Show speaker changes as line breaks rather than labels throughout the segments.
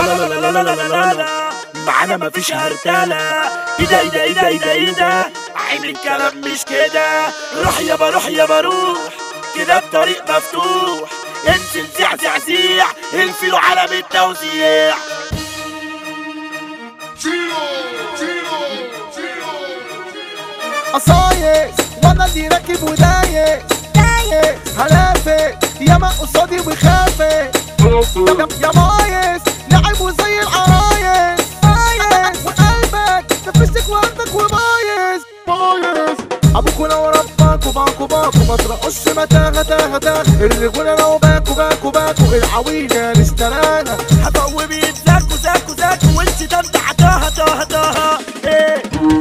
لا لا لا لا لا لا لا معانا مفيش هرتالة ايه ده ايه ده ايه ده ايه ده ايه ده عين الكلام مش كده روح يابا روح يابا روح كده الطريق مفتوح انزل زع زع زيع الفيلو عالم التوزيع
قصايص وانا اللي راكب ودايق دايق هلافق ياما قصادي وخافق يا- يا مايس لعب وزي العرايس مايس وقلبك نفسك وقلبك ومايس مايس ابوك ولو ربك وباك وباك وما ترقصش متاهه تاهه تاهه الرجوله لو باكو باكو باكو العويله نشتراها
هتقوم يتزاكوا زاكوا زاكوا وانت ده انت عطاها طاها طاها ايه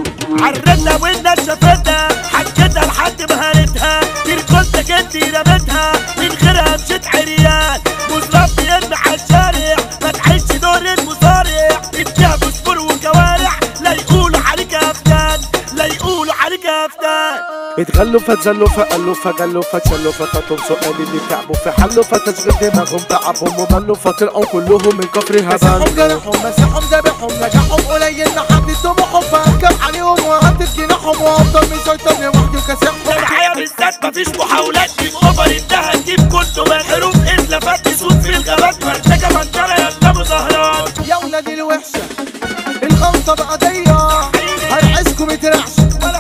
عرتها والناس شافتها حكيتها لحد ما هانتها تركلتك انت رمتها من غيرها مشيت عريان مزراب بيرمي على الشارع ما تعيش دور المصارع اديها بسبور وكوارع لا يقولوا عليك افدان لا يقولوا عليك افدان
اتغلوا فتزلوا فقلوا فجلوا فتشلوا فتاتهم سؤال اللي تعبوا في حلوا فتشغيل دماغهم تعبهم وملوا فطلعوا كلهم من كفر هبل جرحهم مسحهم ذبحهم نجاحهم قليل لحد طموحهم فاركب عليهم وهدد جناحهم وافضل مسيطر لوحدي وكاسحهم
معايا بالذات مفيش محاولات دي اوفر انتهى تجيب كله من حروف الا فات سود في الغابات مرتكه منطره يلا مظاهرات
يا ولاد الوحشة الغلطة بقضية هرعسكم يترعش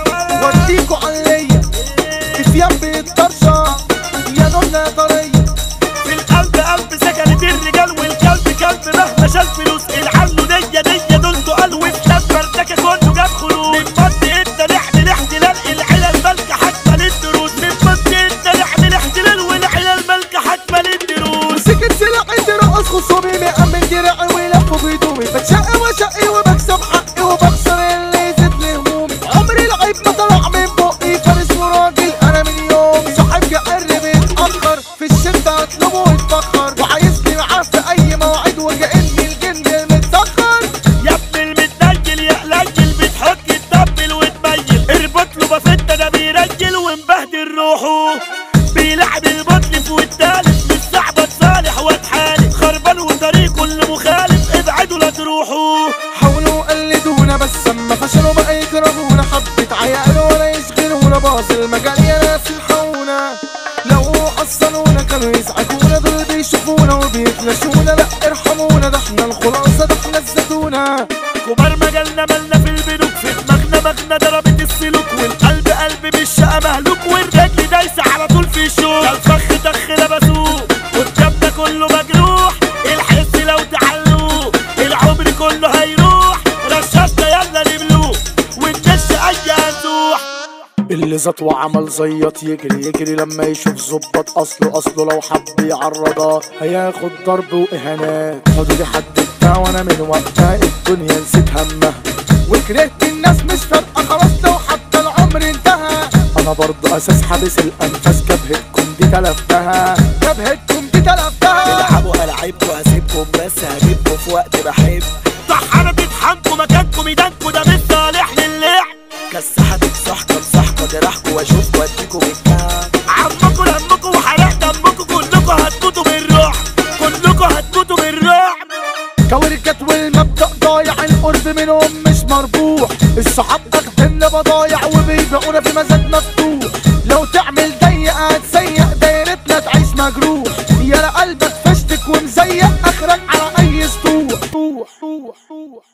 واديكوا عليا افيان بيتطرشة يا نونا طرية
في القلب قلب سكنت الرجال والكلب كلب مهما شال فلوس العلو دية دية دول تقال وفلان مرتكه كله جاب خلود من مد انت نحمل احتلال العلل مالكه حتما للدروس من مد انت نحمل احتلال والعلل مالكه حتما للدروس
مسكت سلاحي ترقص خصومي مأمن دراعي ويلفوا في هدومي بتشقي وشقي وبكسب حقي وبخسر اللي زد لهمومي عمري لعيب ما طلع من بقي فارس وراجل انا من يومي صاحب جقر بيتأخر في الشدة اطلبه ويتفخر وعايزني معاه في اي موعد وكأني الجن المتسخر
يا ابن المتنجل يا قليل بتحك تطبل وتميل اربط له بفتة ده بيرجل ومبهدل روحه بيلعب البطل في والتالت مش صعبة صالح واتحالف خربان وطريقه اللي مخالف ابعدوا لا تروحوا
حاولوا قلدونا بس اما فشلوا بقى يكرهونا حبة عيال ولا يشغلونا باظ المجال يا ناس الحونا لو حصلونا كانوا يزعجونا دول بيشوفونا وبيفلشونا لا ارحمونا ده احنا الخلاصة ده احنا الزتونة
كبار مجالنا مالنا في البنوك في دماغنا مغنى ضربت السلوك والقلب قلب بالشقة مهلوك والرجل دايسة على طول في الشوك ده الفخ دخ لبسوه والجنب كله مجروح الحس لو تعلوه العمر كله هيروح رشاشنا يلا نملوه وننش اي هنزوح
اللي زط وعمل زيط يجري يجري لما يشوف ظبط اصله اصله لو حب يعرضها هياخد ضرب واهانات خدوا لي حد بتاع وانا من وقتها الدنيا نسيت همها وكرهت الناس مش فارقه خلاص لو حتى العمر انتهى انا برضه اساس حابس الانفاس جبهتكم دي تلفتها جبهتكم دي تلفتها
العبوا العبكوا هسيبكم بس هجيبكم في وقت بحب طحنة تطحنكوا مكانكم ايدانكوا ده مش صالح للعب كسحة تكسحكوا امسحكوا جراحكوا واشوفكوا اديكوا بالكعب عمكوا لمكوا وحرق دمكوا كلكوا هتموتوا بالرعب كلكوا هتموتوا بالرعب
كوركات والمبدأ ضايع القرب منهم مش مربوح الصحاب اخدنا بضايع وبيبيعونا في مزاد مفتوح لو تعمل ضيق هتسيق دايرتنا تعيش مجروح يا لا قلبك فشتك ومزيق اخرك على اي سطوح طوح طوح طوح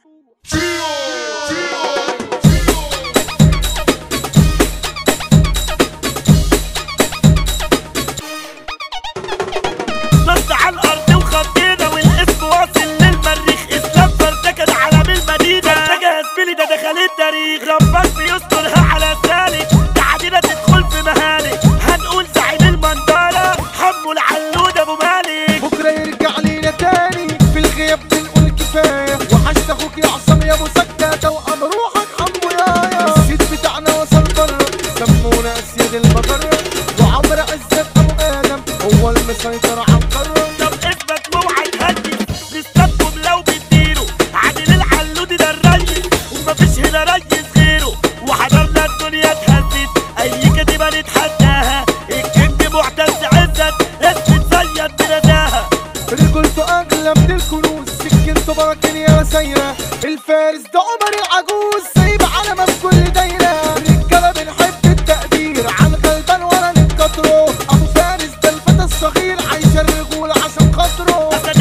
نص على الارض وخطينا والاسم واصل للمريخ اسلام فردكن على بالمدينه فردكه يا زميلي ده دخل التاريخ ربك بيسترها على سالك تعدينا تدخل في مهانك هنقول زعيم المنظره حمو العلود ابو مالك
بكره يرجع لينا تاني في الغياب بنقول كفايه وحشت اخوك يا عصام يا ابو سكه توأم سكينته اغلى من الكنوز سكينته براكين يا سايرة الفارس ده عمر العجوز سايب علامة في كل دايرة الرجالة بنحب التقدير على الغلبان ولا نتكتره ابو فارس ده الفتى الصغير عايش الرجولة عشان خاطره
اسد